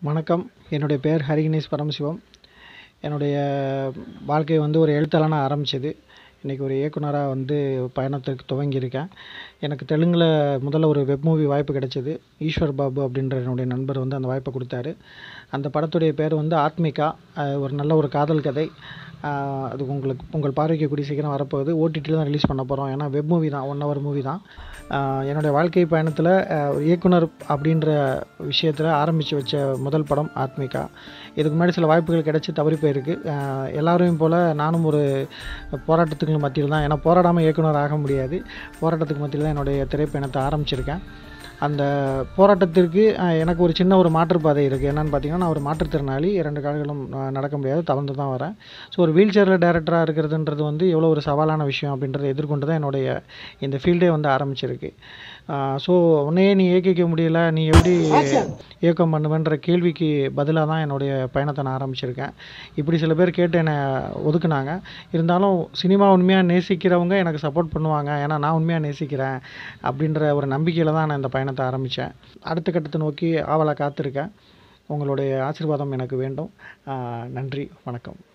வணக்கம் என்னுடைய பெயர் ஹரிகணேஷ் பரமசிவம் என்னுடைய வாழ்க்கை வந்து ஒரு எழுத்தாளனா ஆரம்பிச்சது இன்றைக்கி ஒரு இயக்குனராக வந்து பயணத்திற்கு துவங்கியிருக்கேன் எனக்கு தெலுங்கில் முதல்ல ஒரு வெப் மூவி வாய்ப்பு கிடைச்சது ஈஸ்வர் பாபு அப்படின்ற என்னுடைய நண்பர் வந்து அந்த வாய்ப்பை கொடுத்தாரு அந்த படத்துடைய பேர் வந்து ஆத்மிகா அது ஒரு நல்ல ஒரு காதல் கதை ஆஹ் அது உங்களுக்கு உங்கள் பார்வைக்கு கூடிய சீக்கிரம் வரப்போகுது ஓடிடியில் தான் ரிலீஸ் பண்ண போகிறோம் ஏன்னா வெப் மூவி தான் ஒன் ஹவர் மூவி தான் ஆஹ் என்னுடைய வாழ்க்கை பயணத்தில் ஒரு இயக்குனர் அப்படின்ற விஷயத்தில் ஆரம்பித்து வச்ச முதல் படம் ஆத்மிகா இதுக்கு முன்னாடி சில வாய்ப்புகள் கிடைச்சி தவறி போயிருக்கு ஆஹ் எல்லாரையும் போல் நானும் ஒரு போராட்டத்துக்கு மத்தியில் தான் ஏன்னா போராடாமல் இயக்குனர் ஆக முடியாது போராட்டத்துக்கு மத்தியில் தான் என்னுடைய திரைப்பயணத்தை ஆரம்பிச்சிருக்கேன் அந்த போராட்டத்திற்கு அஹ், எனக்கு ஒரு சின்ன ஒரு மாற்றுப்பாதை இருக்குது என்னென்னு பார்த்தீங்கன்னா நான் ஒரு மாற்றுத்திறனாளி இரண்டு கால்களும் அஹ், நடக்க முடியாது தவழ்ந்து தான் வரேன் ஸோ ஒரு வீல் சேரில் டேரக்டராக இருக்கிறதுன்றது வந்து எவ்வளோ ஒரு சவாலான விஷயம் அப்படின்றத எதிர்கொண்டு தான் என்னுடைய இந்த ஃபீல்டே வந்து ஆரம்பிச்சிருக்கு ஸோ உன்னையே நீ இயக்கிக்க முடியல நீ எப்படி இயக்கம் பண்ணுவேன்ற கேள்விக்கு பதிலாக தான் என்னுடைய பயணத்தை நான் ஆரம்பிச்சிருக்கேன் இப்படி சில பேர் கேட்டு என்னை ஒதுக்குனாங்க இருந்தாலும் சினிமா உண்மையாக நேசிக்கிறவங்க எனக்கு சப்போர்ட் பண்ணுவாங்க ஏன்னா நான் உண்மையாக நேசிக்கிறேன் அப்படின்ற ஒரு நம்பிக்கையில் தான் நான் இந்த பயணத்தை ஆரம்பித்தேன் அடுத்த கட்டத்தை நோக்கி ஆவலாக காத்திருக்கேன் உங்களுடைய ஆசீர்வாதம் எனக்கு வேண்டும் ஆஹ் நன்றி வணக்கம்